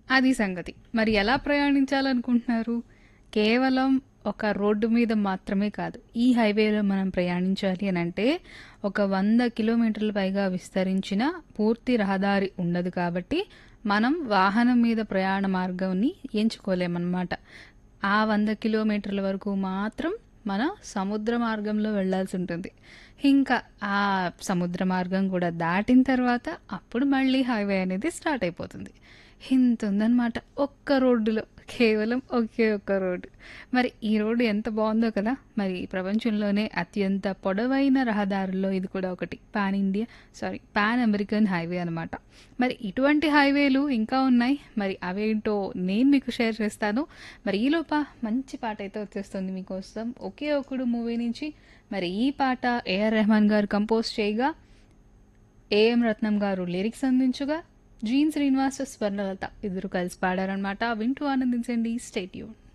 అది సంగతి. మరి ఎలా ప్రయాణించాలనుకుంటున్నారు? కేవలం ఒక రోడ్డు మీద మాత్రమే కాదు. ఈ హైవేలో మనం ప్రయాణించాలి అనంటే ఒక 100 కిలోమీటర్ల పైగా విస్తరించిన పూర్తి రహదారి ఉండదు కాబట్టి మనం వాహనం మీద ప్రయాణ మార్గాన్ని ఎంచుకోలేమనమాట. ఆ 100 కిలోమీటర్ల వరకు మాత్రం మన సముద్ర మార్గంలో వెళ్ళాల్సుంటుంది. ఇంకా ఆ సముద్ర మార్గం కూడా దాటిన తర్వాత అప్పుడు మళ్ళీ హైవే అనేది స్టార్ట్ అయిపోతుంది. ఇంతుందనమాట ఒక్క రోడ్డులో. కేవలం ఒకే ఒక్క రోడ్డు. మరి ఈ రోడ్డు ఎంత బావుందో కదా! మరి ప్రపంచంలోనే అత్యంత పొడవైన రహదారుల్లో ఇది కూడా ఒకటి. Pan India sorry pan American highway అనమాట. మరి ఇటువంటి హైవేలు ఇంకా ఉన్నాయి. మరి అవేంటో నేను మీకు షేర్ చేస్తాను. మరి ఈలోప మంచి పాటైతే వచ్చేస్తుంది మీకోసం 'ఒకే ఒక్కడు' మూవీ నుంచి. మరి ఈ పాట ఏఆర్ రెహమాన్ గారు కంపోజ్ చేయగా, ఏఎం రత్నం గారు లిరిక్స్ అందించగా, జీన్ శ్రీనివాస్, స్వర్ణలత ఇద్దరు కలిసి పాడారనమాట. వింటూ ఆనందించండి. Stay tune.